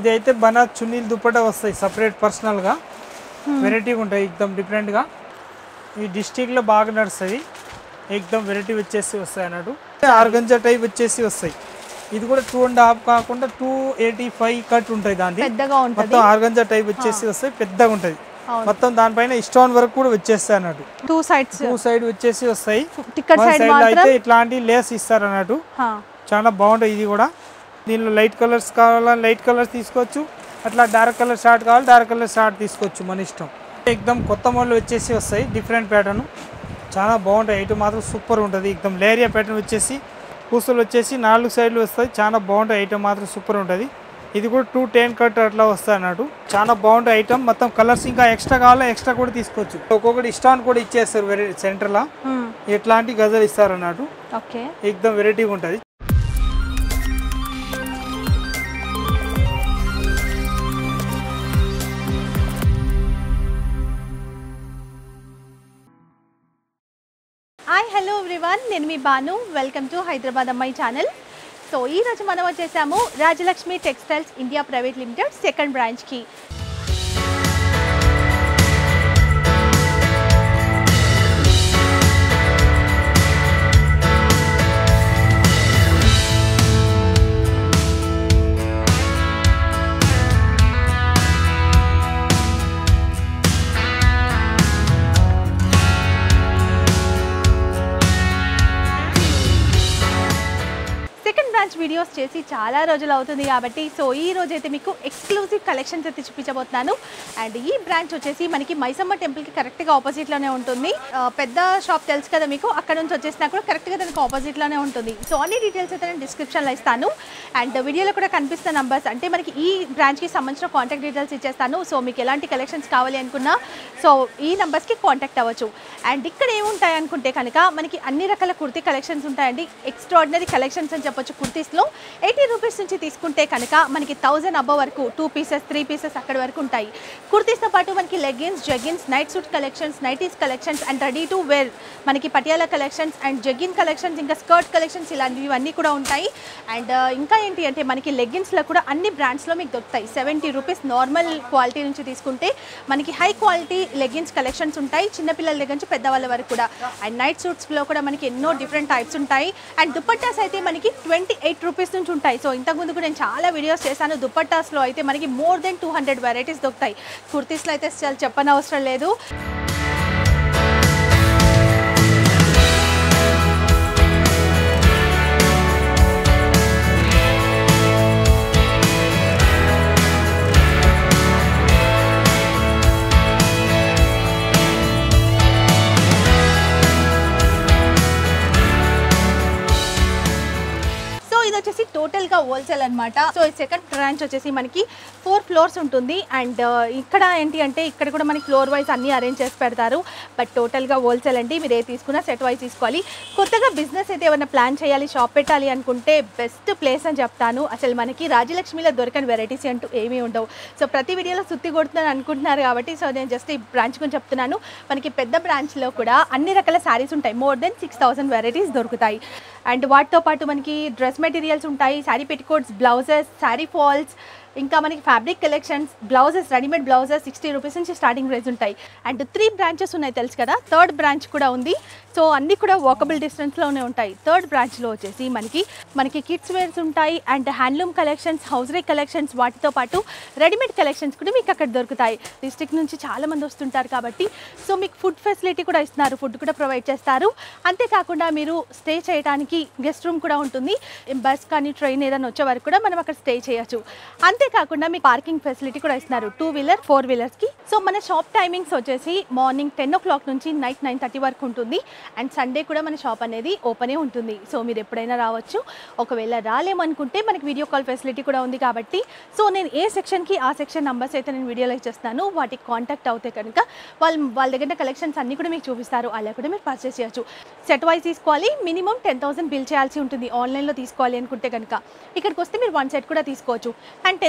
ఇది అయితే బనాత్ చున్నీలు దుప్పట వస్తాయి సపరేట్ పర్సనల్గా వెరైటీగా ఉంటాయి ఎక్దమ్ డిఫరెంట్గా ఈ డిస్టిక్లో బాగా నడుస్తుంది ఎక్దమ్ వెరైటీ వచ్చేసి వస్తాయి అన్నట్టు ఆర్గంజా టైప్ వచ్చేసి వస్తాయి ఇది కూడా టూ అండ్ హాఫ్ కాకుండా టూ ఎయిటీ ఫైవ్ కట్ ఉంటాయి దాన్ని పెద్దగా ఉంటుంది మొత్తం ఆర్గంజా టైప్ వచ్చేసి వస్తాయి పెద్దగా ఉంటుంది అవును. మొత్తం దానిపైన స్టోన్ వరకు కూడా వచ్చేస్తాయి అన్నట్టు టూ సైడ్స్ టూ సైడ్ వచ్చేసి వస్తాయి టికెట్ వన్ సైడ్ సైడ్ లో మాత్రం అయితే ఇట్లాంటి లేస్ ఇస్తారు అన్నట్టు హా. చాలా బాగుంటుంది ఇది కూడా దీనిలో లైట్ కలర్స్ కావాలా లైట్ కలర్స్ తీసుకోవచ్చు అట్లా డార్క్ కలర్ షార్ట్ కావాలి డార్క్ కలర్ షార్ట్ తీసుకోవచ్చు మన ఇష్టం ఎక్దమ్ కొత్త మోడల్ వచ్చేసి వస్తాయి డిఫరెంట్ ప్యాటర్న్ చాలా బాగుంటాయి ఐటమ్ మాత్రం సూపర్ ఉంటుంది ఎక్దమ్ లేరియా ప్యాటర్న్ వచ్చేసి పూసలు వచ్చేసి నాలుగు సైడ్లు వస్తాయి చాలా బాగుంటాయి ఐటమ్ మాత్రం సూపర్ ఉంటుంది ఇది కూడా టూ టెన్ కట్ అట్లా వస్తాయి అన్నట్టు చాలా బాగుంటాయి ఐటమ్ మొత్తం కలర్స్ ఇంకా ఎక్స్ట్రా కావాలా ఎక్స్ట్రా కూడా తీసుకోవచ్చు ఒక్కొక్కటి ఇష్టాన్ని కూడా ఇచ్చేస్తారు వెరీ సెంటర్లో మ్మ్. ఇట్లాంటి గజలు ఇస్తారు అన్నట్టు ఓకే ఎక్దమ్ వెరైటీగా ఉంటుంది హాయ్ హలో ఎవ్రీవన్ నేను మీ బాను వెల్కమ్ టు హైదరాబాద్ అమ్మాయి ఛానల్ సో ఈ రోజు మనం వచ్చేసాము Rajalakshmi textiles India private limited second బ్రాంచ్కి సెకండ్ బ్రాంచ్ వీడియోస్ చేసి చాలా రోజులు అవుతుంది కాబట్టి సో ఈ రోజు అయితే మీకు ఎక్స్క్లూజివ్ కలెక్షన్స్ అయితే చూపించబోతున్నాను అండ్ ఈ బ్రాంచ్ వచ్చేసి మనకి మైసమ్మ టెంపుల్కి కరెక్ట్గా ఆపోజిట్లోనే ఉంటుంది ఆ, పెద్ద షాప్ తెలుసు కదా మీకు అక్కడ నుంచి వచ్చేసినా కూడా కరెక్ట్గా దానికి ఆపోజిట్లోనే ఉంటుంది సో అన్ని డీటెయిల్స్ అయితే నేను డిస్క్రిప్షన్లో ఇస్తాను అండ్ వీడియోలో కూడా కనిపిస్తున్న నంబర్స్ అంటే మనకి ఈ బ్రాంచ్కి సంబంధించిన కాంటాక్ట్ డీటెయిల్స్ ఇచ్చేస్తాను సో మీకు ఎలాంటి కలెక్షన్స్ కావాలి అనుకున్నా సో ఈ నంబర్స్కి కాంటాక్ట్ అవ్వచ్చు అండ్ ఇక్కడ ఏముంటాయి అనుకుంటే కనుక మనకి అన్ని రకాల కుర్తీ కలెక్షన్స్ ఉంటాయండి ఎక్స్ట్రాడినరీ కలెక్షన్స్ అని చెప్పొచ్చు కుర్తీస్లో ఎయిటీ రూపీస్ నుంచి తీసుకుంటే కనుక మనకి థౌజండ్ అబ్బో వరకు టూ పీసెస్ త్రీ పీసెస్ అక్కడ వరకు ఉంటాయి కుర్తీస్తో పాటు మనకి leggings jeggings night suit collections nighties collections and ready to wear మనకి Patiala collections and jeggin collections ఇంకా స్కర్ట్ కలెక్షన్స్ ఇలాంటివి ఇవన్నీ కూడా ఉంటాయి అండ్ ఇంకా ఏంటి అంటే మనకి లెగ్గిన్స్లో కూడా అన్ని బ్రాండ్స్లో మీకు దొరుకుతాయి సెవెంటీ రూపీస్ నార్మల్ క్వాలిటీ నుంచి తీసుకుంటే మనకి హై క్వాలిటీ లెగ్గిన్స్ కలెక్షన్స్ ఉంటాయి చిన్నపిల్లల దగ్గర నుంచి పెద్దవాళ్ళ వరకు కూడా అండ్ నైట్ సూట్స్లో కూడా మనకి ఎన్నో డిఫరెంట్ టైప్స్ ఉంటాయి అండ్ దుపట్టాస్ అయితే మనకి ట్వంటీ ఎయిట్ రూపీస్ నుంచి ఉంటాయి సో ఇంతకుముందు కూడా నేను చాలా వీడియోస్ చేశాను దుపట్టాస్లో అయితే మనకి more than two hundred varieties దొరుకుతాయి కుర్తీస్లో అయితే చాలా చెప్పనవసరం లేదు సో ఇది వచ్చేసి టోటల్ గా హోల్సేల్ అన్నమాట సో ఈ సెకండ్ బ్రాంచ్ వచ్చేసి మనకి ఫోర్ ఫ్లోర్స్ ఉంటుంది అండ్ ఇక్కడ ఏంటి అంటే ఇక్కడ కూడా మనకి ఫ్లోర్ వైజ్ అన్ని అరేంజ్ చేసి పెడతారు బట్ టోటల్ గా హోల్సేల్ అండి మీరు ఏ తీసుకున్నా సెట్ వైజ్ తీసుకోవాలి కొత్తగా బిజినెస్ అయితే ఏమైనా ప్లాన్ చేయాలి షాప్ పెట్టాలి అనుకుంటే బెస్ట్ ప్లేస్ అని చెప్తాను అసలు మనకి రాజలక్ష్మిలో దొరకని వెరైటీస్ అంటూ ఏమీ ఉండవు సో ప్రతి వీడియోలో సుత్తి కొడుతున్నాను అనుకుంటున్నారు కాబట్టి సో నేను జస్ట్ ఈ బ్రాంచ్ గురించి చెప్తున్నాను మనకి పెద్ద బ్రాంచ్లో కూడా అన్ని రకాల శారీస్ ఉంటాయి more than six thousand varieties దొరుకుతాయి అండ్ వాటితో పాటు మనకి డ్రెస్ మెటీరియల్స్ ఉంటాయి sari petticoats blouses sari falls ఇంకా మనకి fabric collections blouses readymade blouses sixty rupees నుంచి స్టార్టింగ్ ప్రైస్ ఉంటాయి అండ్ త్రీ బ్రాంచెస్ ఉన్నాయి తెలుసు కదా థర్డ్ బ్రాంచ్ కూడా ఉంది సో అన్నీ కూడా వాకబుల్ డిస్టెన్స్లోనే ఉంటాయి థర్డ్ బ్రాంచ్లో వచ్చేసి మనకి మనకి కిడ్స్ వేర్స్ ఉంటాయి and handloom collections hosiery collections వాటితో పాటు రెడీమేడ్ కలెక్షన్స్ కూడా మీకు అక్కడ దొరుకుతాయి డిస్ట్రిక్ట్ నుంచి చాలా మంది వస్తుంటారు కాబట్టి సో మీకు ఫుడ్ ఫెసిలిటీ కూడా ఇస్తున్నారు ఫుడ్ కూడా ప్రొవైడ్ చేస్తారు అంతేకాకుండా మీరు స్టే చేయడానికి గెస్ట్ రూమ్ కూడా ఉంటుంది బస్ కానీ ట్రైన్ ఏదైనా వచ్చే వరకు కూడా మనం అక్కడ స్టే చేయొచ్చు అంతేకాకుండా మీకు పార్కింగ్ ఫెసిలిటీ కూడా ఇస్తున్నారు టూ వీలర్ ఫోర్ వీలర్స్కి సో మన షాప్ టైమింగ్స్ వచ్చేసి మార్నింగ్ టెన్ ఓ క్లాక్ నుంచి నైట్ నైన్ థర్టీ వరకు ఉంటుంది అండ్ సండే కూడా మన షాప్ అనేది ఓపెనే ఉంటుంది సో మీరు ఎప్పుడైనా రావచ్చు ఒకవేళ రాలేమనుకుంటే మనకి వీడియో కాల్ ఫెసిలిటీ కూడా ఉంది కాబట్టి సో నేను ఏ సెక్షన్కి ఆ సెక్షన్ నంబర్స్ అయితే నేను వీడియోలో ఇచ్చేస్తాను వాటికి కాంటాక్ట్ అవుతే కనుక వాళ్ళు వాళ్ళ దగ్గర కలెక్షన్స్ అన్ని కూడా మీకు చూపిస్తారు అలా కూడా మీరు పర్చేస్ చేయొచ్చు సెట్ వైజ్ తీసుకోవాలి మినిమం టెన్ థౌసండ్ బిల్ చేయాల్సి ఉంటుంది ఆన్లైన్లో తీసుకోవాలి అనుకుంటే కనుక ఇక్కడికి వస్తే మీరు వన్ సెట్ కూడా తీసుకోవచ్చు అండ్ టెన్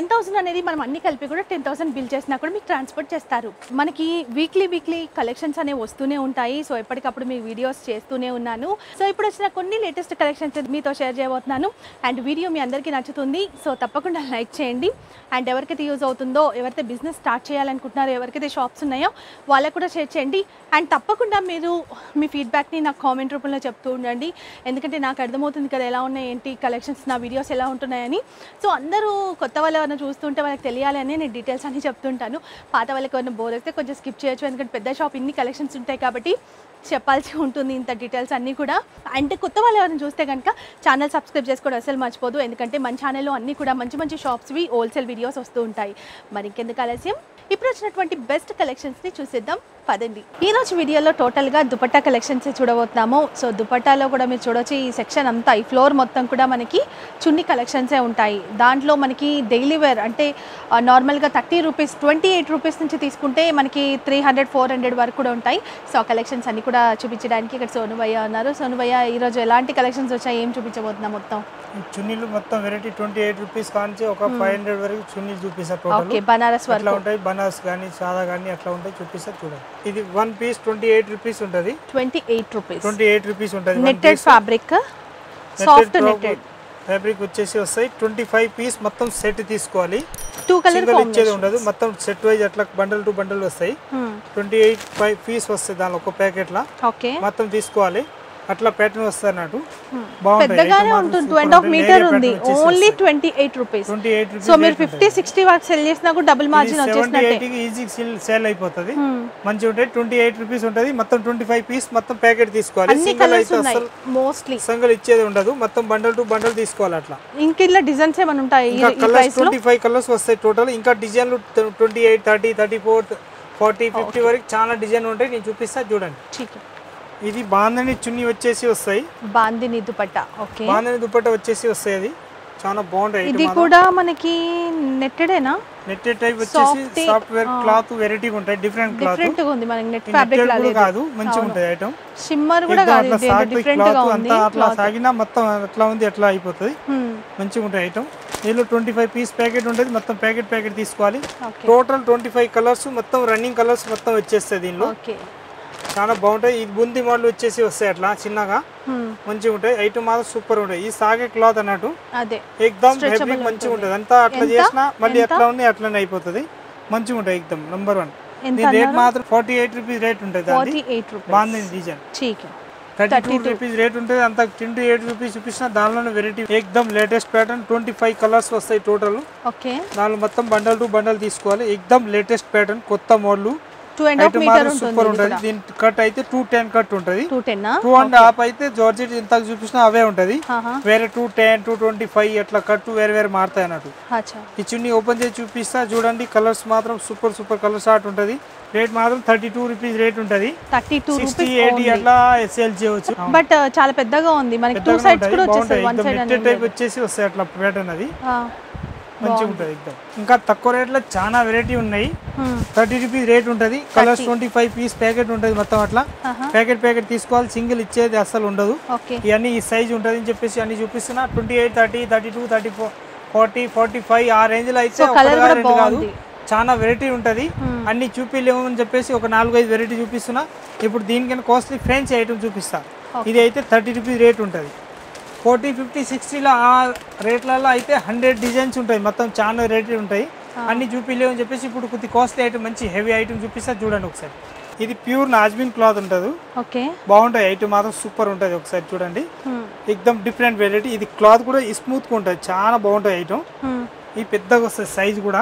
టెన్ థౌసండ్ అనేది మనం అన్ని కలిపి కూడా టెన్ థౌసండ్ బిల్ చేసినా కూడా మీకు ట్రాన్స్పోర్ట్ చేస్తారు మనకి వీక్లీ వీక్లీ కలెక్షన్స్ అనేవి వస్తూనే ఉంటాయి సో ఎప్పటికప్పుడు మీ వీడియోస్ చేస్తూనే ఉన్నాను సో ఇప్పుడు వచ్చిన కొన్ని లేటెస్ట్ కలెక్షన్స్ మీతో షేర్ చేయబోతున్నాను అండ్ వీడియో మీ అందరికీ నచ్చుతుంది సో తప్పకుండా లైక్ చేయండి అండ్ ఎవరికైతే యూజ్ అవుతుందో ఎవరైతే బిజినెస్ స్టార్ట్ చేయాలనుకుంటున్నారో ఎవరికైతే షాప్స్ ఉన్నాయో వాళ్ళకు కూడా షేర్ చేయండి అండ్ తప్పకుండా మీరు మీ ఫీడ్బ్యాక్ని నాకు కామెంట్ రూపంలో చెప్తూ ఉండండి ఎందుకంటే నాకు అర్థమవుతుంది కదా ఎలా ఉన్నాయి ఏంటి కలెక్షన్స్ నా వీడియోస్ ఎలా ఉంటున్నాయని సో అందరూ కొత్త వాళ్ళు ఎవరైనా చూస్తుంటే వాళ్ళకి తెలియాలి అని నేను డీటెయిల్స్ అన్ని చెప్తుంటాను పాత వాళ్ళకి ఎవరైనా బోర్ అయితే కొంచెం స్కిప్ చేయొచ్చు ఎందుకంటే పెద్ద షాప్ ఇన్ని కలెక్షన్స్ ఉంటాయి కాబట్టి చెప్పాల్సి ఉంటుంది ఇంత డీటెయిల్స్ అన్నీ కూడా అండ్ కొత్త వాళ్ళు ఎవరైనా చూస్తే కనుక ఛానల్ సబ్స్క్రైబ్ చేసుకోవడం అసలు మర్చిపోదు ఎందుకంటే మన ఛానల్లో అన్నీ కూడా మంచి మంచి షాప్స్వి హోల్సేల్ వీడియోస్ వస్తూ ఉంటాయి మరి ఇంకెందుకు ఆలస్యం ఇప్పుడు వచ్చినటువంటి బెస్ట్ కలెక్షన్స్ని చూసేద్దాం పదండి ఈ రోజు వీడియోలో టోటల్గా దుపట్టా కలెక్షన్స్ చూడబోతున్నాము సో దుపట్టాలో కూడా మీరు చూడొచ్చు ఈ సెక్షన్ అంతా ఈ ఫ్లోర్ మొత్తం కూడా మనకి చున్ని కలెక్షన్సే ఉంటాయి దాంట్లో మనకి డైలీ వేర్ అంటే ఆ, నార్మల్గా thirty rupees twenty eight rupees నుంచి తీసుకుంటే మనకి త్రీ హండ్రెడ్ ఫోర్ హండ్రెడ్ వరకు కూడా ఉంటాయి సో ఆ కలెక్షన్స్ అన్ని కూడా చూపించడానికి ఇక్కడ సోనుభయ్య ఉన్నారు సోనుభయ్య ఈరోజు ఎలాంటి కలెక్షన్స్ వచ్చాయి ఏం చూపించబోతున్నాం మొత్తం ఈ చున్నీలు మొత్తం వెరైటీ ట్వంటీ ఎయిట్ రూపీస్ కాంచి ఒక ఫైవ్ హండ్రెడ్ వరకు చున్నీలు చూపిస్తారు టోటల్ ఓకే బనారస్ అట్లా వరకు ఉంటాయి బనాస్ కానీ సాదా కానీ అట్లా ఉంటాయి చూపిస్తారు చూడండి ఇది one piece twenty eight rupees ఉంటుంది twenty eight rupees twenty eight rupees ఉంటుంది netted fabric soft netted fabric వచ్చేసి వస్తాయి ట్వంటీ ఫైవ్ పీస్ మొత్తం సెట్ తీసుకోవాలి టూ కలర్ సింగిల్ ఇచ్చేది ఉండదు మొత్తం సెట్ వైజ్ అట్లా బండల్ టు బండల్ వస్తాయి ట్వంటీ ఎయిట్ ఫైవ్ పీస్ వస్తాయి దానిలో ఒక ప్యాకెట్లా ఓకే మొత్తం తీసుకోవాలి అట్లా ప్యాటర్న్ వస్తాయి అన్నట్టు బాగుంటాయి పెద్దగానే ఉంటుంది టూ అండ్ హాఫ్ మీటర్ ఉంది only twenty eight rupees twenty eight so మీరు ఫిఫ్టీ సిక్స్టీ వరకు సెల్ చేసినా కూడా డబుల్ మార్జిన్ సెవెంటీ వచ్చేసినట్టే ఎయిట్ ఈజీ సేల్ అయిపోతుంది మంచిగా ఉంటాయి ట్వంటీ ఎయిట్ రూపీస్ ఉంటుంది మొత్తం ట్వంటీ ఫైవ్ పీస్ మొత్తం ప్యాకెట్ తీసుకోవాలి అన్ని సింగిల్ కలర్స్ అయితే ఉన్నాయి అసలు మోస్ట్లీ సింగిల్ ఇచ్చేది ఉండదు మొత్తం బండల్ టు బండల్ తీసుకోవాలి అట్లా ఇంక ఇలా డిజైన్స్ ఏమైనా ఉంటాయి ఈ- ఇంకా ఈ కలర్స్ ప్రైస్ లో ట్వంటీ ఫైవ్ కలర్స్ వస్తాయి టోటల్ ఇంకా డిజైన్లు twenty eight thirty thirty four forty fifty వరకు చాలా డిజైన్ ఉంటాయి నేను చూపిస్తా చూడండి ठीक है ఇది బాందని చున్నీ వచ్చేసి వస్తాయి బాందిని దుపట్టా ఓకే బాందని దుపట్ట వచ్చేసి వస్తాయి అది చాలా బాగుంటాయి ఇది కూడా మనకి నెట్టెడేనా నెట్టెడ్ టైప్ వచ్చేసి Soft, సాఫ్ట్వేర్ క్లాత్ వెరైటీగా ఉంటాయి డిఫరెంట్ క్లాత్ డిఫరెంట్ గా ఉంది మనకి నెట్ ఫ్యాబ్రిక్ నెట్టెడ్ లాగా కూడా కాదు మంచిగా ఉంటుంది ఐటమ్ షిమ్మర్ కూడా కాదు అట్లా ఇది సాగుతాయి డిఫరెంట్ గా క్లాత్ ఉంది అంతా అట్లా సాగినా మొత్తం అట్లా ఉంది అట్లా అయిపోతుంది Hmm, మంచిగా ఉంటాయి ఐటమ్ దీనిలో ట్వంటీ ఫైవ్ పీస్ ప్యాకెట్ ఉంటుంది మొత్తం ప్యాకెట్ ప్యాకెట్ తీసుకోవాలి okay total twenty five colours మొత్తం రన్నింగ్ కలర్స్ మొత్తం వచ్చేస్తాయి దీనిలో ఓకే చాలా బాగుంటాయి ఇది బుంది మోడల్ వచ్చేసి వస్తాయి అట్లా చిన్నగా Hmm, మంచిగా ఉంటాయి ఐటమ్ మాత్రం సూపర్ ఉంటాయి ఈ సాగే క్లాత్ అన్నట్టు అదే ఎక్దమ్ Stretchable ఫ్యాబ్రిక్ మంచిగా ఉంటుంది. ఉంటుంది అంతా అట్లా ఎంత? చేసినా మళ్ళీ ఎంత? ఎట్లా ఉంది అట్లనే అయిపోతుంది మంచిగా ఉంటాయి ఎక్దమ్ నంబర్ వన్ ఎంత దీని రేట్ మాత్రం ఫార్టీ ఎయిట్ రూపీస్ రేట్ ఉంటుంది దాన్ని ఫార్టీ ఎయిట్ రూపీస్ బాగుంది డిజైన్ ठीक है థర్టీ టూ రూపీస్ రేట్ ఉంటుంది అంత ట్వంటీ ఎయిట్ రూపీస్ చూపించిన దానిలోనే వెరైటీ ఎక్దమ్ latest pattern twenty five colours వస్తాయి టోటల్ ఓకే దానిలో మొత్తం బండల్ టు బండల్ తీసుకోవాలి ఎక్దమ్ లేటెస్ట్ ప్యాటర్న్ కొత్త model two and half item metre మాత్రం సూపర్ ఉంటుంది ఉంటుంది దీని కట్ అయితే టూ టెన్ కట్ ఉంటుంది two ten two and half అయితే జార్జెట్ ఇంత చూపించినా అవే ఉంటుంది వేరే two ten two twenty five అట్లా కట్ వేరే వేరే మారుతాయి అన్నట్టు అచ్చా ఈ చున్నీ ఓపెన్ చేసి చూపిస్తా చూడండి కలర్స్ మాత్రం సూపర్ సూపర్ కలర్ షార్ట్ ఉంటుంది రేట్ మాత్రం థర్టీ టూ రూపీస్ రేట్ ఉంటుంది thirty two sixty rupees eighty అట్లా సేల్ చేయవచ్చు బట్ చాలా పెద్దగా ఉంది మనకి టూ పెద్దగా సైడ్స్ ఉంటాయి కూడా వచ్చేస్తాయి బాగుంటాయి వన్ ఎక్దమ్ సైడ్ నెట్టెడ్ టైప్ వచ్చేసి వస్తాయి అట్లా ప్యాటర్న్ అది అని మంచిగా ఉంటుంది ఎక్దమ్ ఇంకా తక్కువ రేట్లో చాలా వెరైటీ ఉన్నాయి థర్టీ రూపీస్ రేట్ ఉంటుంది colours twenty five piece packet ఉంటుంది మొత్తం అట్లా ప్యాకెట్ ప్యాకెట్ తీసుకోవాలి సింగిల్ ఇచ్చేది అస్సలు ఉండదు ఓకే ఇవన్నీ ఈ సైజ్ ఉంటుంది అని చెప్పేసి అన్ని చూపిస్తున్నా twenty eight thirty thirty two thirty four forty forty five ఆ రేంజ్ లో అయితే So, colour ఒకటి కూడా కాదు, రెండు కాదు బాగుంది. చాలా వెరైటీ ఉంటుంది అన్ని చూపిలేము అని చెప్పేసి ఒక నాలుగు ఐదు వెరైటీ చూపిస్తున్నా ఇప్పుడు దీనికన్నా కాస్ట్లీ ఫ్రెంచ్ ఐటమ్ చూపిస్తా ఇది అయితే థర్టీ రూపీస్ రేట్ ఉంటుంది ఫార్టీ ఫిఫ్టీ సిక్స్టీలో ఆ రేట్లలో అయితే హండ్రెడ్ డిజైన్స్ ఉంటాయి మొత్తం చాలా రేట్ ఉంటాయి అన్ని చూపిలేవు అని చెప్పేసి ఇప్పుడు కొద్ది కాస్ట్లీ ఐటమ్ మంచి హెవీ ఐటమ్ చూపిస్తా చూడండి ఒకసారి ఇది ప్యూర్ నాజ్మిన్ క్లాత్ ఉంటుంది ఓకే బాగుంటాయి ఐటమ్ మాత్రం సూపర్ ఉంటుంది ఒకసారి చూడండి ఎక్దమ్ డిఫరెంట్ వెరైటీ ఇది క్లాత్ కూడా స్మూత్గా ఉంటుంది చాలా బాగుంటుంది ఐటమ్ ఇది పెద్దగా వస్తుంది సైజ్ కూడా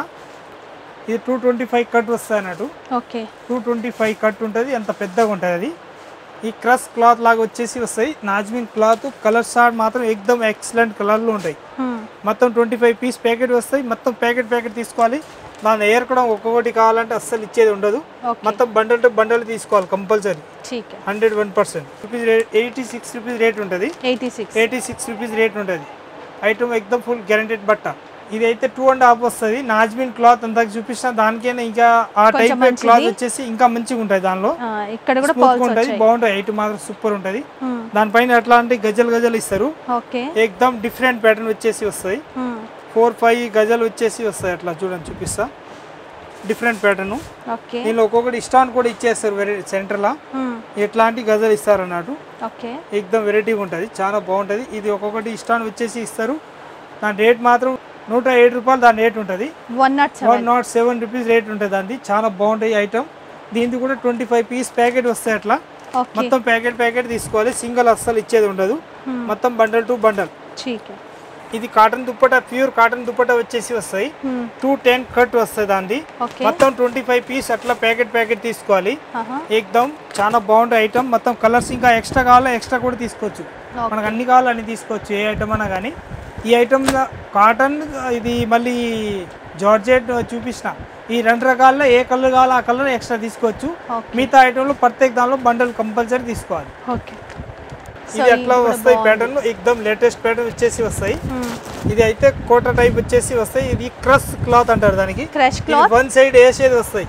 ఇది టూ ట్వంటీ ఫైవ్ కట్ వస్తుంది అన్నట్టు okay two twenty five cut ఉంటుంది అంత పెద్దగా ఉంటుంది అది ఈ క్రష్ క్లాత్ లాగా వచ్చేసి వస్తాయి నాజ్మిన్ క్లాత్ కలర్ షార్ట్ మాత్రం ఎక్దమ్ ఎక్సలెంట్ కలర్లో ఉంటాయి మొత్తం ట్వంటీ ఫైవ్ పీస్ ప్యాకెట్ వస్తాయి మొత్తం ప్యాకెట్ ప్యాకెట్ తీసుకోవాలి దాని ఎయిర్ కూడా ఒక్కొక్కటి కావాలంటే అస్సలు ఇచ్చేది ఉండదు ఓకే మొత్తం బండల్ టు బండల్ తీసుకోవాలి కంపల్సరీ ठीक है hundred one percent rupees rate eighty six rupees rate ఉంటుంది eighty six eighty six rupees rate ఉంటుంది ఐటమ్ ఎక్దమ్ ఫుల్ గ్యారంటెడ్ బట్ట ఇది అయితే టూ అండ్ హాఫ్ వస్తుంది నాజ్మిన్ క్లాత్ అంతా చూపించిన దానికైనా ఇంకా ఆ టైప్ క్లాత్ వచ్చేసి ఇంకా మంచిగా ఉంటుంది దానిలో ఇక్కడ కూడా స్మూత్ పర్ల్స్ ఉంటుంది వచ్చాయి బాగుంటుంది ఐటమ్ మాత్రం సూపర్ ఉంటుంది Hmm. దానిపైన ఎట్లా అంటే గజల్ గజల్ ఇస్తారు ఓకే ఎక్దమ్ డిఫరెంట్ ప్యాటర్న్ వచ్చేసి వస్తాయి ఫోర్ ఫైవ్ గజాలు వచ్చేసి వస్తాయి అట్లా చూడండి చూపిస్తా డిఫరెంట్ ప్యాటర్న్ ఓకే దీనిలో ఒక్కొక్కటి ఇష్టాన్ని కూడా ఇచ్చేస్తారు వెరీ సెంటర్లో ఎట్లాంటి గజాలు ఇస్తారు అన్నట్టు ఓకే ఎక్దమ్ వెరైటీగా ఉంటుంది చాలా బాగుంటుంది ఇది ఒక్కొక్కటి ఇష్టాన్ని వచ్చేసి ఇస్తారు దాని రేట్ మాత్రం నూట ఏడు రూపాయలు దాని రేట్ ఉంటుంది one nought one seven nought seven rupees rate ఉంటుంది దాన్ని చాలా బాగుంటాయి ఐటమ్ దీనికి కూడా ట్వంటీ ఫైవ్ పీస్ ప్యాకెట్ వస్తాయి అట్లా ఓకే మొత్తం ప్యాకెట్ ప్యాకెట్ తీసుకోవాలి సింగిల్ అస్సలు ఇచ్చేది ఉండదు మొత్తం బండల్ టు బండల్ ठीक है ఇది cotton dupatta pure cotton dupatta వచ్చేసి వస్తాయి हम्म, టూ టెన్ కట్ వస్తుంది దాన్ని ఓకే మొత్తం ట్వంటీ ఫైవ్ పీస్ అట్లా ప్యాకెట్ ప్యాకెట్ తీసుకోవాలి ఆహా, ఏకదమ్ చాలా బాగుంటాయి ఐటమ్ మొత్తం కలర్స్ ఇంకా ఎక్స్ట్రా కావాలా ఎక్స్ట్రా కూడా తీసుకోవచ్చు ఓకే. మనకు అన్ని కావాలి అన్ని తీసుకోవచ్చు ఏ ఐటమ్ అన్నా కానీ ఈ ఐటమ్ కాటన్ ఇది మళ్ళీ జార్జెట్ చూపించిన ఈ రెండు రకాల్లో ఏ కలర్ కావాలో ఆ కలర్ ఎక్స్ట్రా తీసుకోవచ్చు ఓకే మిగతా ఐటమ్లో ప్రత్యేక దానిలో బండల్ కంపల్సరీ తీసుకోవాలి ఓకే సో ఇది అట్లా వస్తాయి ప్యాటర్న్ ఎక్దమ్ లేటెస్ట్ ప్యాటర్న్ వచ్చేసి వస్తాయి ఇది అయితే కోట టైప్ వచ్చేసి వస్తాయి ఇది క్రస్ క్లాత్ అంటారు దానికి క్రష్ క్లాత్ వన్ సైడ్ వేసేది వస్తాయి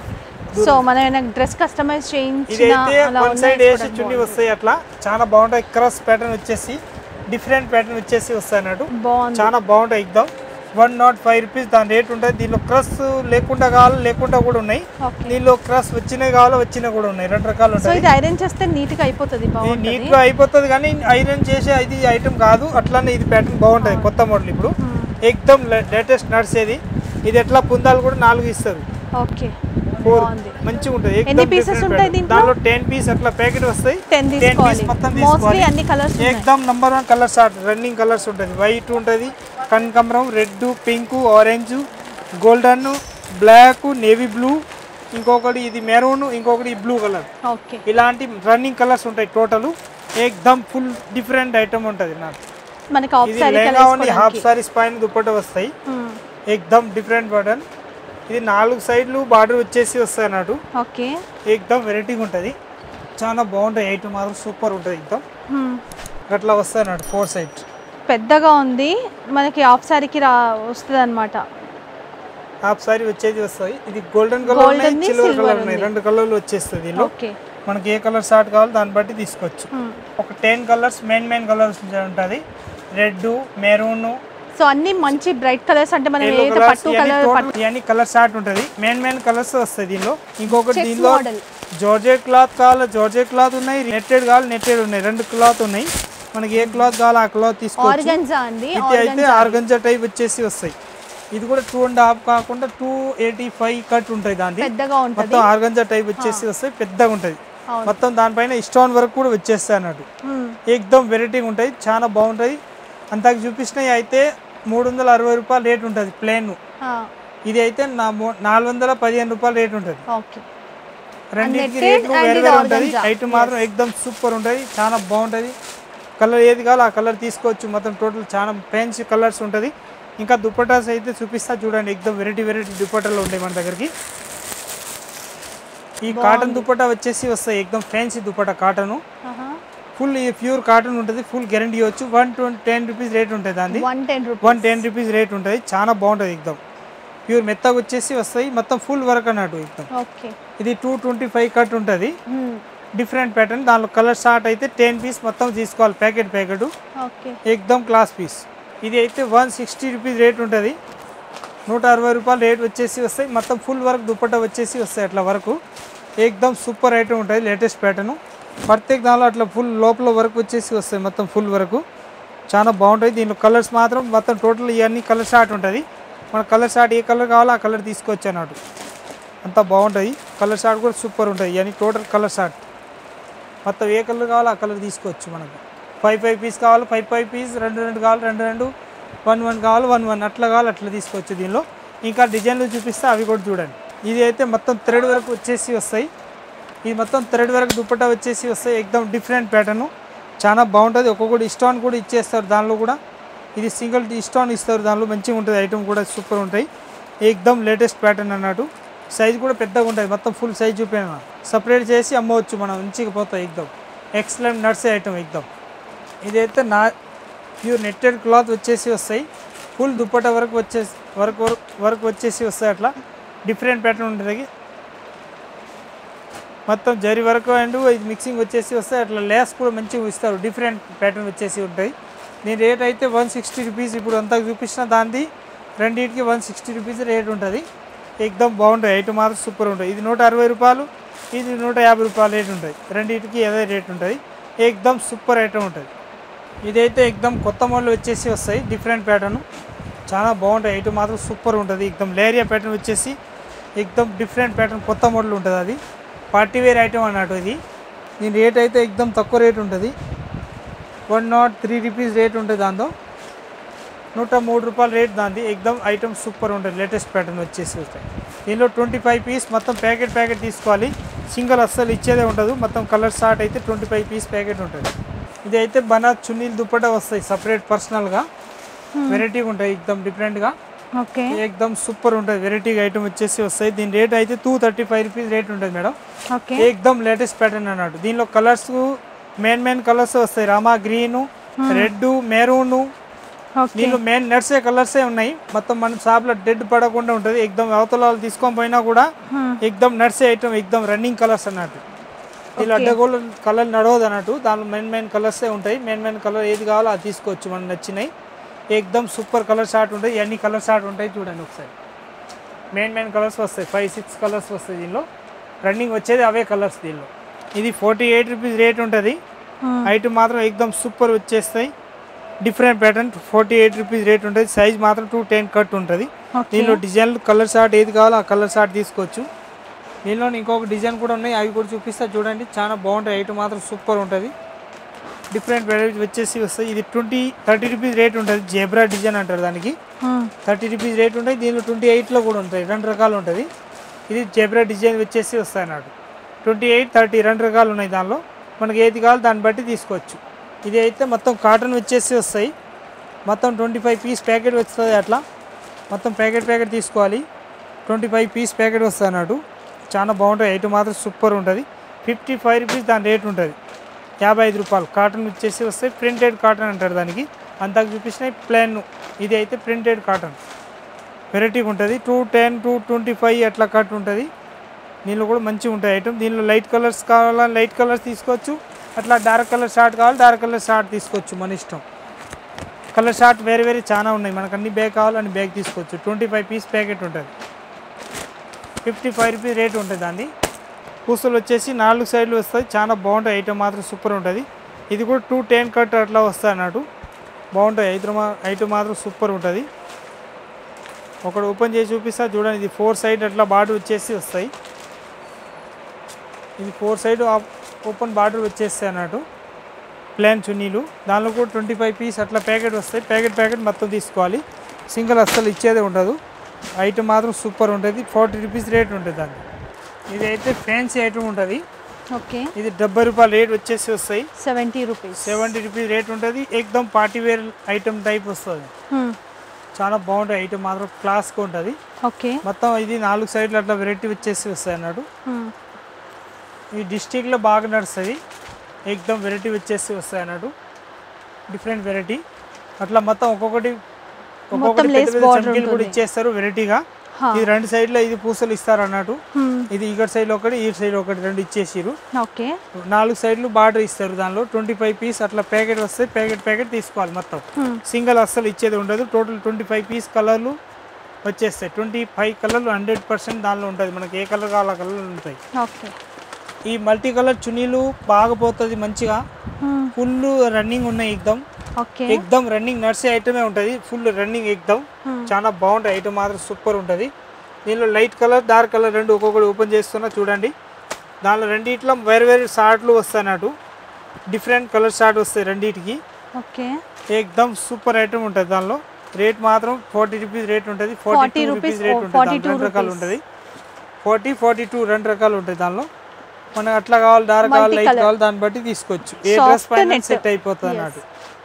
సో మనం ఏమైనా డ్రెస్ కస్టమైజ్ ఇది చేయించిన అయితే అలా వన్ ఉన్నాయి సైడ్ వేసి చూడండి, చున్నీ వస్తాయి అట్లా చాలా బాగుంటాయి క్రస్ ప్యాటర్న్ వచ్చేసి డిఫరెంట్ ప్యాటర్న్ వచ్చేసి వస్తాయి అన్నట్టు బాగుంది చాలా బాగుంటాయి ఎక్దమ్ వన్ నాట్ ఫైవ్ రూపీస్ దాని రేట్ ఉంటుంది దీనిలో క్రస్ లేకుండా కావాలి లేకుండా కూడా ఉన్నాయి ఓకే దీనిలో క్రస్ వచ్చినవి కావాలి వచ్చినవి కూడా ఉన్నాయి రెండు రకాలు సో ఉంటాయి ఇది ఐరన్ చేస్తే నీట్ గా అయిపోతుంది ఇది బాగుంటుంది నీట్ గా అయిపోతుంది కానీ ఐరన్ చేసే ఇది ఐటమ్ కాదు అట్లానే ఇది ప్యాటర్న్ బాగుంటుంది కొత్త మోడల్ ఇప్పుడు ఎక్దమ్ లేటెస్ట్ నడిచేది ఇది ఎట్లా పుందాలు కూడా నాలుగు ఇస్తారు ఓకే ఫోర్ బాగుంది మంచిగా ఉంటుంది ఎన్ని ఎక్దమ్ pieces different ఉంటాయి pattern. దీంట్లో? దానిలో టెన్ పీస్ అట్లా ప్యాకెట్ వస్తాయి టెన్ టెన్ తీసుకోవాలి పీస్ మొత్తం మోస్ట్లీ తీసుకోవాలి అన్ని కలర్స్ ఎక్దమ్ number one colours running colours ఉంటుంది వైట్ ఉంటుంది కనకమరం red pink orange golden black navy blue ఇంకొకటి ఇది మెరూన్ ఇంకొకటి బ్లూ కలర్ ఓకే ఇలాంటి రన్నింగ్ కలర్స్ ఉంటాయి టోటల్ ఎక్దమ్ ఫుల్ డిఫరెంట్ ఐటమ్ ఉంటుంది నాకు మనకి ఆఫ్ ఇది సారీ లెహంగా ఉంది హాఫ్ సారీస్ పైన దుప్పట వస్తాయి ఎక్దమ్ డిఫరెంట్ బటన్ ఇది నాలుగు సైడ్లు బార్డర్ వచ్చేసి వస్తాయి అన్నట్టు ఓకే ఎక్దమ్ వెరైటీగా ఉంటుంది చాలా బాగుంటాయి ఐటమ్ మాత్రం సూపర్ ఉంటుంది ఎక్దమ్ అట్లా వస్తాయి అన్నట్టు ఫోర్ సైడ్ పెద్దగా ఉంది మనకి ఆఫ్ సారీకి రా వస్తుంది అనమాట హాఫ్ సారీ వచ్చేది వస్తాయి ఇది గోల్డెన్ కలర్ Golden ఉన్నాయి ది, సిల్వర్ silver కలర్ ఉన్నాయి ఉంది. రెండు కలర్లు వచ్చేస్తుంది దీనిలో ఓకే మనకి ఏ కలర్ షార్ట్ కావాలో దాన్ని బట్టి తీసుకోవచ్చు ఒక ten colours main main colours ఉంటుంది రెడ్ మెరూన్ సో అన్ని మంచి బ్రైట్ కలర్స్ అంటే మనం ఎల్లో ఏదైతే కలర్స్ పట్టు కలర్ పట్టు ఇవన్నీ కలర్ షార్ట్ ఉంటుంది మెయిన్ మెయిన్ కలర్స్ వస్తాయి దీనిలో ఇంకొకటి Checks దీనిలో model. జార్జెట్ క్లాత్ కావాలి జార్జెట్ క్లాత్ ఉన్నాయి నెట్టెడ్ కావాలి నెట్టెడ్ ఉన్నాయి రెండు క్లాత్ ఉన్నాయి మనకి ఏ క్లాత్ కావాలో ఆ క్లాత్ తీసుకోవచ్చు ఆర్గన్జా అండి ఇది అయితే ఆర్గంజా టైప్ వచ్చేసి వస్తాయి ఇది కూడా టూ అండ్ హాఫ్ కాకుండా టూ ఎయిటీ ఫైవ్ కట్ ఉంటుంది దాన్ని పెద్దగా ఉంటుంది మొత్తం ఆర్గంజా టైప్ వచ్చేసి వస్తాయి పెద్దగా ఉంటుంది అవును. మొత్తం దానిపైన స్టోన్ వర్క్ కూడా వచ్చేస్తాయి అన్నట్టు ఏకదమ్ వెరైటీగా ఉంటాయి చాలా బాగుంటాయి అంతకు చూపించినవి అయితే మూడు వందల అరవై రూపాయలు రేట్ ఉంటుంది ప్లేన్ ఇది అయితే నా మూ- నాలుగు వందల పదిహేను రూపాయలు రేట్ ఉంటుంది ఓకే రెండింటికి netted రేట్లు and వేరే ఇది వేరే ఉంటుంది organza. ఐటమ్ మాత్రం ఎక్దమ్ సూపర్ ఉంటుంది చాలా బాగుంటుంది కలర్ ఏది కావాలో ఆ కలర్ తీసుకోవచ్చు మొత్తం టోటల్ చాలా ఫ్యాన్సీ కలర్స్ ఉంటుంది ఇంకా దుపట్టాస్ అయితే చూపిస్తా చూడండి ఎక్దమ్ వెరైటీ వెరైటీ దుపట్టాలు ఉంటాయి మన దగ్గరికి ఈ కాటన్ దుపట్టా వచ్చేసి వస్తాయి ఎక్దమ్ ఫ్యాన్సీ దుపట్టా కాటన్ ఫుల్ ఈ ప్యూర్ కాటన్ ఉంటుంది ఫుల్ గ్యారంటీ ఇవ్వచ్చు one twenty ten rupees rate ఉంటుంది దాన్ని one ten rupees one ten rupees rate ఉంటుంది చాలా బాగుంటుంది ఎక్దమ్ ప్యూర్ మెత్తగా వచ్చేసి వస్తాయి మొత్తం ఫుల్ వర్క్ అన్నట్టు ఎక్దమ్ ఓకే ఇది టూ ట్వంటీ ఫైవ్ కట్ ఉంటుంది డిఫరెంట్ ప్యాటర్న్ దానిలో కలర్ షార్ట్ అయితే టెన్ పీస్ మొత్తం తీసుకోవాలి ప్యాకెట్ ప్యాకెట్ ఓకే ఎక్దమ్ క్లాస్ పీస్ ఇది అయితే వన్ సిక్స్టీ రూపీస్ రేట్ ఉంటుంది నూట అరవై రూపాయలు రేట్ వచ్చేసి వస్తాయి మొత్తం ఫుల్ వర్క్ దుప్పట్టా వచ్చేసి వస్తాయి అట్లా వరకు ఎక్దమ్ సూపర్ ఐటమ్ ఉంటుంది లేటెస్ట్ ప్యాటర్న్ ప్రత్యేక దానిలో అట్లా ఫుల్ లోపల వర్క్ వచ్చేసి వస్తాయి మొత్తం ఫుల్ వరకు చాలా బాగుంటాయి దీనిలో కలర్స్ మాత్రం మొత్తం టోటల్ ఇవన్నీ కలర్ షార్ట్ ఉంటుంది మన కలర్ షార్ట్ ఏ కలర్ కావాలో ఆ కలర్ తీసుకోవచ్చు అన్నట్టు అంత బాగుంటుంది కలర్ షార్ట్ కూడా సూపర్ ఉంటుంది ఇవన్నీ టోటల్ కలర్ షార్ట్ మొత్తం ఏ కలర్ కావాలో ఆ కలర్ తీసుకోవచ్చు మనకు ఫైవ్ ఫైవ్ పీస్ కావాలి ఫైవ్ ఫైవ్ పీస్ రెండు రెండు కావాలి రెండు రెండు వన్ వన్ కావాలి వన్ వన్ అట్లా కావాలి అట్లా తీసుకోవచ్చు దీనిలో ఇంకా డిజైన్లు చూపిస్తే అవి కూడా చూడండి ఇది అయితే మొత్తం థ్రెడ్ వరకు వచ్చేసి వస్తాయి ఇది మొత్తం థ్రెడ్ వరకు దుప్పట్టా వచ్చేసి వస్తాయి ఎక్దమ్ డిఫరెంట్ ప్యాటర్న్ చాలా బాగుంటుంది ఒక్కొక్కటి ఇస్టాన్ కూడా ఇచ్చేస్తారు దానిలో కూడా ఇది సింగిల్ ఇస్టాన్ ఇస్తారు దానిలో మంచిగా ఉంటుంది ఐటమ్ కూడా సూపర్ ఉంటాయి ఎక్దమ్ లేటెస్ట్ ప్యాటర్న్ అన్నట్టు సైజ్ కూడా పెద్దగా ఉంటుంది మొత్తం ఫుల్ సైజ్ చూపాను సపరేట్ చేసి అమ్మవచ్చు మనం మంచిగా పోతాయి ఎక్దమ్ ఎక్సలెంట్ నర్సే ఐటమ్ ఎక్దమ్ ఇదైతే నా ప్యూర్ నెట్టెడ్ క్లాత్ వచ్చేసి వస్తాయి ఫుల్ దుప్పటా వరకు వచ్చేసి వర్క్ వర్క్ వర్క్ వచ్చేసి వస్తాయి అట్లా డిఫరెంట్ ప్యాటర్న్ ఉంటుంది మొత్తం జరి వరకు అండ్ ఇది మిక్సింగ్ వచ్చేసి వస్తాయి అట్లా లేస్ కూడా మంచిగా ఇస్తారు డిఫరెంట్ ప్యాటర్న్ వచ్చేసి ఉంటాయి దీని రేట్ అయితే వన్ సిక్స్టీ రూపీస్ ఇప్పుడు అంతా చూపించిన దానిది రెండింటికి వన్ సిక్స్టీ రూపీస్ రేట్ ఉంటుంది ఎక్దమ్ బాగుంటాయి ఐటమ్ మాత్రం సూపర్ ఉంటుంది ఇది నూట అరవై రూపాయలు ఇది నూట యాభై రూపాయలు రేట్ ఉంటుంది రెండింటికి అదే రేట్ ఉంటుంది ఎక్దమ్ సూపర్ ఐటమ్ ఉంటుంది ఇదైతే ఎక్దమ్ కొత్త మోడల్ వచ్చేసి వస్తాయి డిఫరెంట్ ప్యాటర్న్ చాలా బాగుంటాయి ఐటమ్ మాత్రం సూపర్ ఉంటుంది ఎక్దమ్ లేరియా ప్యాటర్న్ వచ్చేసి ఎక్దమ్ డిఫరెంట్ ప్యాటర్న్ కొత్త మోడల్ ఉంటుంది అది పార్టీ వేర్ ఐటమ్ అన్నట్టు ఇది దీని రేట్ అయితే ఎక్దమ్ తక్కువ రేట్ ఉంటుంది one nought three rupees rate ఉంటుంది దాంతో నూట మూడు రూపాయల రేట్ దాంది ఎక్దమ్ ఐటమ్ సూపర్ ఉంటుంది లేటెస్ట్ ప్యాటర్న్ వచ్చేసి వస్తాయి దీనిలో ట్వంటీ ఫైవ్ పీస్ మొత్తం ప్యాకెట్ ప్యాకెట్ తీసుకోవాలి సింగిల్ అస్సలు ఇచ్చేదే ఉండదు మొత్తం కలర్ షార్ట్ అయితే ట్వంటీ ఫైవ్ పీస్ ప్యాకెట్ ఉంటుంది ఇది అయితే బనాత్ చున్నీలు దుప్పట వస్తాయి సపరేట్ పర్సనల్గా వెరైటీగా ఉంటాయి ఎక్దమ్ డిఫరెంట్గా ఓకే ఎక్దమ్ సూపర్ ఉంటుంది వెరైటీగా ఐటమ్ వచ్చేసి వస్తాయి దీని రేట్ అయితే two thirty five rupees rate ఉంటుంది మేడం ఓకే ఎక్దమ్ లేటెస్ట్ ప్యాటర్న్ అన్నట్టు దీనిలో కలర్స్ మెయిన్ మెయిన్ కలర్స్ వస్తాయి Rama green red maroon okay దీనిలో మెయిన్ నట్సే కలర్సే ఉన్నాయి మొత్తం మన షాప్లో డెడ్ పడకుండా ఉంటుంది ఎక్దమ్ అవతల వాళ్ళు తీసుకొని పోయినా కూడా ఎక్దమ్ నట్సే ఐటమ్ ఎక్దమ్ రన్నింగ్ కలర్స్ అన్నట్టు దీనిలో అడ్డగోళ్ళు కలర్ నడవదు అన్నట్టు దానిలో మెయిన్ మెయిన్ కలర్సే ఉంటాయి మెయిన్ మెయిన్ కలర్ ఏది కావాలో అది తీసుకోవచ్చు మనకు నచ్చినాయి ఎక్దమ్ సూపర్ కలర్ షార్ట్ ఉంటాయి అన్ని కలర్ షార్ట్ ఉంటాయి చూడండి ఒకసారి మెయిన్ మెయిన్ కలర్స్ వస్తాయి ఫైవ్ సిక్స్ కలర్స్ వస్తాయి దీనిలో రన్నింగ్ వచ్చేది అవే కలర్స్ దీనిలో ఇది ఫార్టీ ఎయిట్ రూపీస్ రేట్ ఉంటుంది ఐటమ్ మాత్రం ఎక్దమ్ సూపర్ వచ్చేస్తాయి different pattern forty eight rupees rate ఉంటుంది సైజ్ మాత్రం టూ టెన్ కట్ ఉంటుంది ఓకే దీనిలో డిజైన్ కలర్ షార్ట్ ఏది కావాలో ఆ కలర్ షార్ట్ తీసుకోవచ్చు దీనిలో ఇంకొక డిజైన్ కూడా ఉన్నాయి అవి కూడా చూపిస్తా చూడండి చాలా బాగుంటాయి ఐటమ్ మాత్రం సూపర్ ఉంటుంది డిఫరెంట్ వెరైటీ వచ్చేసి వస్తాయి ఇది ట్వంటీ థర్టీ రూపీస్ రేట్ ఉంటుంది జేబ్రా డిజైన్ అంటారు దానికి థర్టీ రూపీస్ రేట్ ఉంటాయి దీనిలో ట్వంటీ ఎయిట్లో కూడా ఉంటాయి రెండు రకాలు ఉంటుంది ఇది జేబ్రా డిజైన్ వచ్చేసి వస్తాయి అన్నట్టు ట్వంటీ ఎయిట్ థర్టీ రెండు రకాలు ఉన్నాయి దానిలో మనకి ఏది కావాలో దాన్ని బట్టి తీసుకోవచ్చు ఇది అయితే మొత్తం కాటన్ వచ్చేసి వస్తాయి మొత్తం ట్వంటీ ఫైవ్ పీస్ ప్యాకెట్ వస్తుంది అట్లా మొత్తం ప్యాకెట్ ప్యాకెట్ తీసుకోవాలి ట్వంటీ ఫైవ్ పీస్ ప్యాకెట్ వస్తుంది అన్నట్టు చాలా బాగుంటుంది ఐటమ్ మాత్రం సూపర్ ఉంటుంది ఫిఫ్టీ ఫైవ్ రూపీస్ దాని రేట్ ఉంటుంది యాభై ఐదు రూపాయలు కాటన్ వచ్చేసి వస్తాయి ప్రింటెడ్ కాటన్ అంటారు దానికి అంతకు చూపించినాయి ప్లాన్ ఇది అయితే ప్రింటెడ్ కాటన్ వెరైటీగా ఉంటుంది two ten two twenty five అట్లా కట్ ఉంటుంది దీనిలో కూడా మంచిగా ఉంటాయి ఐటమ్ దీనిలో లైట్ కలర్స్ కావాలని లైట్ కలర్స్ తీసుకోవచ్చు అట్లా డార్క్ కలర్ షార్ట్ కావాలి డార్క్ కలర్ షార్ట్ తీసుకోవచ్చు మన ఇష్టం కలర్ షార్ట్ వేరే వేరే చాలా ఉన్నాయి మనకు అన్ని బ్యాగ్ కావాలని బ్యాగ్ తీసుకోవచ్చు ట్వంటీ ఫైవ్ పీస్ ప్యాకెట్ ఉంటుంది ఫిఫ్టీ ఫైవ్ రూపీస్ రేట్ ఉంటుంది దాన్ని పూసలు వచ్చేసి నాలుగు సైడ్లు వస్తాయి చాలా బాగుంటాయి ఐటమ్ మాత్రం సూపర్ ఉంటుంది ఇది కూడా టూ టెన్ కట్ అట్లా వస్తాయి అన్నట్టు బాగుంటాయి ఐటమ్ మా ఐటమ్ మాత్రం సూపర్ ఉంటుంది ఒకటి ఓపెన్ చేసి చూపిస్తా చూడండి ఇది ఫోర్ సైడ్ అట్లా బార్డర్ వచ్చేసి వస్తాయి ఇది ఫోర్ సైడ్ ఓపెన్ బార్డర్ వచ్చేస్తాయి అన్నట్టు ప్లాన్ చున్నీలు దానిలో కూడా ట్వంటీ ఫైవ్ పీస్ అట్లా ప్యాకెట్ వస్తాయి ప్యాకెట్ ప్యాకెట్ మొత్తం తీసుకోవాలి సింగిల్ అస్సలు ఇచ్చేదే ఉండదు ఐటమ్ మాత్రం సూపర్ ఉంటుంది ఫార్టీ రూపీస్ రేట్ ఉంటుంది దాన్ని ఇది అయితే ఫ్యాన్సీ ఐటమ్ ఉంటుంది ఓకే ఇది డెబ్బై రూపాయల రేట్ వచ్చేసి వస్తాయి seventy rupees seventy rupees rate ఉంటుంది ఎక్దమ్ పార్టీ వేర్ ఐటమ్ టైప్ వస్తుంది చాలా బాగుంటుంది ఐటమ్ మాత్రం క్లాస్గా ఉంటుంది ఓకే మొత్తం ఇది నాలుగు సైడ్లు అట్లా వెరైటీ వచ్చేసి వస్తాయి అన్నట్టు ఈ డిస్టిక్లో బాగా నడుస్తుంది ఎక్దమ్ వెరైటీ వచ్చేసి వస్తాయి అన్నట్టు డిఫరెంట్ వెరైటీ అట్లా మొత్తం ఒక్కొక్కటి ఒక్కొక్కటి lace పెద్ద పెద్ద border చమ్కీలు కూడా ఉంటుంది. ఇచ్చేస్తారు వెరైటీగా ఇది రెండు సైడ్లో ఇది పూసలు ఇస్తారు అన్నట్టు ఇది ఇక్కడ సైడ్ ఒకటి ఈ సైడ్ ఒకటి రెండు ఇచ్చేసిరు ఓకే నాలుగు సైడ్లు బార్డర్ ఇస్తారు దానిలో ట్వంటీ ఫైవ్ పీస్ అట్లా ప్యాకెట్ వస్తాయి ప్యాకెట్ ప్యాకెట్ తీసుకోవాలి మొత్తం సింగిల్ అస్సలు ఇచ్చేది ఉండదు టోటల్ ట్వంటీ ఫైవ్ పీస్ కలర్లు వచ్చేస్తాయి ట్వంటీ ఫైవ్ కలర్లు హండ్రెడ్ పర్సెంట్ దానిలో ఉంటుంది మనకి ఏ కలర్ కావాలో ఆ కలర్లు ఉంటాయి ఓకే ఈ మల్టీ కలర్ చున్నీలు బాగా పోతుంది మంచిగా ఫుల్ రన్నింగ్ ఉన్నాయి ఎగ్దమ్ ఓకే ఎగ్దమ్ రన్నింగ్ నర్సీ ఐటమే ఉంటుంది ఫుల్ రన్నింగ్ ఎగ్దమ్ చాలా బాగుంటుంది ఐటమ్ మాత్రం సూపర్ ఉంటుంది దీనిలో లైట్ కలర్ డార్క్ కలర్ రెండు ఒక్కొక్కటి ఓపెన్ చేస్తున్నా చూడండి దానిలో రెండిట్లో వేరు వేరు షార్ట్లు వస్తాయి అన్నట్టు డిఫరెంట్ కలర్ షార్ట్ వస్తాయి రెండింటికి ఓకే ఎగ్దమ్ సూపర్ ఐటమ్ ఉంటుంది దానిలో రేట్ మాత్రం ఫార్టీ రూపీస్ రేట్ ఉంటుంది forty 40 two rupees, rupees rate oh, ఉంటుంది 42 దానిలో రెండు రకాలు rupees. ఉంటుంది ఫార్టీ ఫార్టీ టూ రెండు రకాలు ఉంటాయి దానిలో మనకు అట్లా కావాలి డార్క్ కావాలి లైట్ Multi-colour. కావాలి దాన్ని బట్టి తీసుకోవచ్చు ఏ Soft డ్రెస్ పైన net. సెట్ అయిపోతుంది అన్నట్టు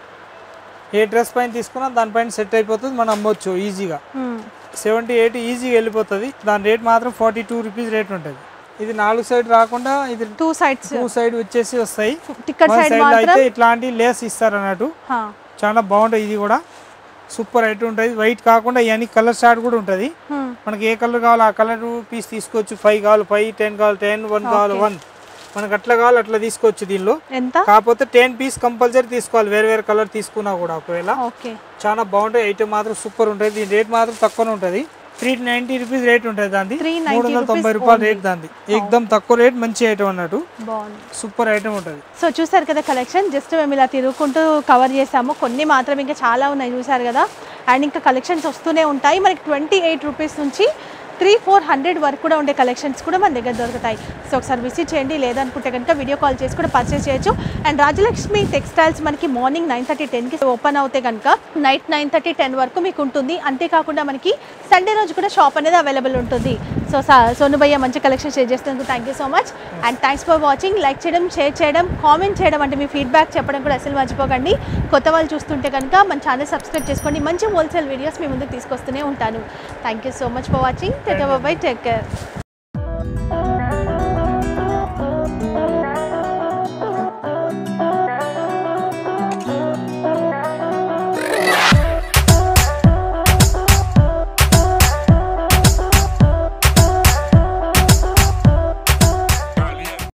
ఏ డ్రెస్ పైన తీసుకున్నా దానిపైన సెట్ అయిపోతుంది మనం అమ్మొచ్చు ఈజీగా సెవెంటీ ఎయిట్ ఈజీగా వెళ్ళిపోతుంది దాని రేట్ మాత్రం ఫార్టీ టూ రూపీస్ రేట్ ఉంటుంది ఇది నాలుగు సైడ్ రాకుండా ఇది టూ సైడ్స్ టూ సైడ్ వచ్చేసి వస్తాయి టికెట్ వన్ సైడ్ సైడ్ మాత్రం అయితే ఇట్లాంటి లేస్ ఇస్తారు అన్నట్టు హా, చాలా బాగుంటుంది ఇది కూడా సూపర్ ఐటమ్ ఉంటుంది వైట్ కాకుండా ఇవన్నీ కలర్ షార్ట్ కూడా ఉంటుంది హ్మ్, మనకి ఏ కలర్ కావాలో ఆ కలర్ పీస్ తీసుకోవచ్చు ఫైవ్ కావాలి ఫైవ్ టెన్ కావాలి టెన్ వన్ కావాలి వన్ మనకు అట్లా కావాలి అట్లా తీసుకోవచ్చు దీనిలో ఎంత కాకపోతే టెన్ పీస్ కంపల్సరీ తీసుకోవాలి వేరే వేరే కలర్ తీసుకున్నా కూడా ఒకవేళ ఓకే చాలా బాగుంటాయి ఐటమ్ మాత్రం సూపర్ ఉంటుంది దీని రేట్ మాత్రం తక్కువనే ఉంటుంది త్రీ నైన్టీ రూపీస్ రేట్ ఉంటుంది దాన్ని 390 మూడు వందల తొంభై rupees రూపాయలు only. రేట్ దాన్ని ఎక్దమ్ తక్కువ రేట్ మంచి ఐటమ్ అన్నట్టు బాగుంది సూపర్ ఐటమ్ ఉంటుంది సో చూసారు కదా కలెక్షన్ జస్ట్ మేము ఇలా తిరుగుకుంటూ కవర్ చేసాము కొన్ని మాత్రం ఇంకా చాలా ఉన్నాయి చూసారు కదా అండ్ ఇంకా కలెక్షన్స్ వస్తూనే ఉంటాయి మనకి ట్వంటీ ఎయిట్ రూపీస్ నుంచి త్రీ ఫోర్ హండ్రెడ్ వరకు కూడా ఉండే కలెక్షన్స్ కూడా మన దగ్గర దొరుకుతాయి సో ఒకసారి విజిట్ చేయండి లేదనుకుంటే కనుక వీడియో కాల్ చేసి కూడా పర్చేస్ చేయొచ్చు అండ్ రాజలక్ష్మి టెక్స్టైల్స్ మనకి మార్నింగ్ నైన్ థర్టీ టెన్కి ఓపెన్ అవుతే కనుక నైట్ నైన్ థర్టీ టెన్ వరకు మీకు ఉంటుంది అంతేకాకుండా మనకి సండే రోజు కూడా షాప్ అనేది అవైలబుల్ ఉంటుంది సో సోను భయ్య మంచి కలెక్షన్ షేర్ చేసినందుకు thank you so much and thanks for watching like చేయడం షేర్ చేయడం కామెంట్ చేయడం అంటే మీ ఫీడ్బ్యాక్ చెప్పడం కూడా అసలు మర్చిపోకండి కొత్త వాళ్ళు చూస్తుంటే కనుక మన ఛానల్ సబ్స్క్రైబ్ చేసుకోండి మంచి హోల్సేల్ వీడియోస్ మీ ముందుకు తీసుకొస్తూనే ఉంటాను thank you so much for watching take bye take care